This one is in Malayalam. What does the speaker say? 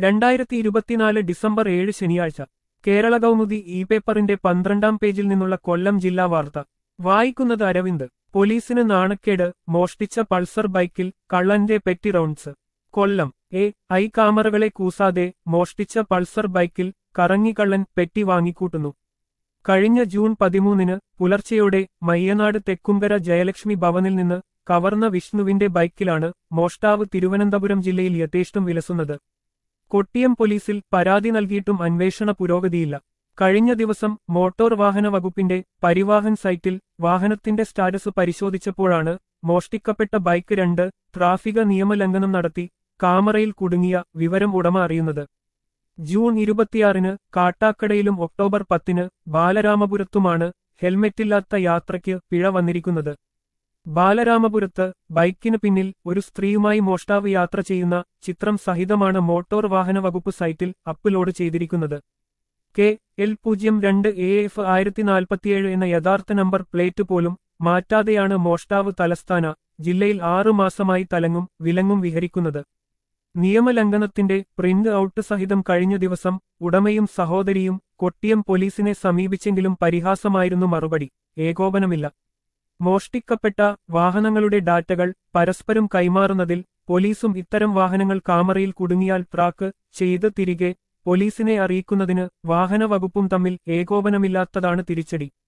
രണ്ടായിരത്തി ഇരുപത്തിനാല് ഡിസംബർ ഏഴ് ശനിയാഴ്ച കേരള കൗമുദി ഇ പേപ്പറിന്റെ പന്ത്രണ്ടാം പേജിൽ നിന്നുള്ള കൊല്ലം ജില്ലാ വാർത്ത വായിക്കുന്നത് അരവിന്ദ് പോലീസിന് നാണക്കേട് മോഷ്ടിച്ച പൾസർ ബൈക്കിൽ കള്ളന്റെ petty rounds Kollam A I കാമറകളെ കൂസാതെ മോഷ്ടിച്ച പൾസർ ബൈക്കിൽ കറങ്ങിക്കള്ളൻ പെറ്റി വാങ്ങിക്കൂട്ടുന്നു കഴിഞ്ഞ ജൂൺ പതിമൂന്നിന് പുലർച്ചെയോടെ മയ്യനാട് തെക്കുംകര ജയലക്ഷ്മി ഭവനിൽ നിന്ന് കവർന്ന വിഷ്ണുവിന്റെ ബൈക്കിലാണ് മോഷ്ടാവ് തിരുവനന്തപുരം ജില്ലയിൽ യഥേഷ്ടം വിലസുന്നത് കൊട്ടിയം പോലീസിൽ പരാതി നൽകിയിട്ടും അന്വേഷണ പുരോഗതിയില്ല കഴിഞ്ഞ ദിവസം മോട്ടോർ വാഹന വകുപ്പിന്റെ പരിവാഹൻ സൈറ്റിൽ വാഹനത്തിന്റെ സ്റ്റാറ്റസ് പരിശോധിച്ചപ്പോഴാണ് മോഷ്ടിക്കപ്പെട്ട ബൈക്ക് രണ്ട് ട്രാഫിക നിയമലംഘനം നടത്തി കാമറയിൽ കുടുങ്ങിയ വിവരം ഉടമ അറിയുന്നത് ജൂൺ ഇരുപത്തിയാറിന് കാട്ടാക്കടയിലും ഒക്ടോബർ പത്തിന് ബാലരാമപുരത്തുമാണ് ഹെൽമെറ്റില്ലാത്ത യാത്രയ്ക്ക് പിഴ വന്നിരിക്കുന്നത് ബാലരാമപുരത്ത് ബൈക്കിന് പിന്നിൽ ഒരു സ്ത്രീയുമായി മോഷ്ടാവ് യാത്ര ചെയ്യുന്ന ചിത്രം സഹിതമാണ് മോട്ടോർ വാഹന വകുപ്പ് സൈറ്റിൽ അപ്ലോഡ് ചെയ്തിരിക്കുന്നത് കെ എൽ പൂജ്യം രണ്ട് എ എഫ് ആയിരത്തി നാൽപ്പത്തിയേഴ് എന്ന യഥാർത്ഥ നമ്പർ പ്ലേറ്റ് പോലും മാറ്റാതെയാണ് മോഷ്ടാവ് തലസ്ഥാന ജില്ലയിൽ ആറു മാസമായി തലങ്ങും വിലങ്ങും വിഹരിക്കുന്നത് നിയമലംഘനത്തിന്റെ പ്രിന്റ് ഔട്ട് സഹിതം കഴിഞ്ഞ ദിവസം ഉടമയും സഹോദരിയും കൊട്ടിയം പോലീസിനെ സമീപിച്ചെങ്കിലും പരിഹാസമായിരുന്നു മറുപടി ഏകോപനമില്ല മോഷ്ടിക്കപ്പെട്ട വാഹനങ്ങളുടെ ഡാറ്റകൾ പരസ്പരം കൈമാറുന്നതിൽ പോലീസും ഇത്തരം വാഹനങ്ങൾ കാമറയിൽ കുടുങ്ങിയാൽ ട്രാക്ക് ചെയ്ത് തിരികെ പോലീസിനെ അറിയിക്കുന്നതിന് വാഹന വകുപ്പും തമ്മിൽ ഏകോപനമില്ലാത്തതാണ് തിരിച്ചടി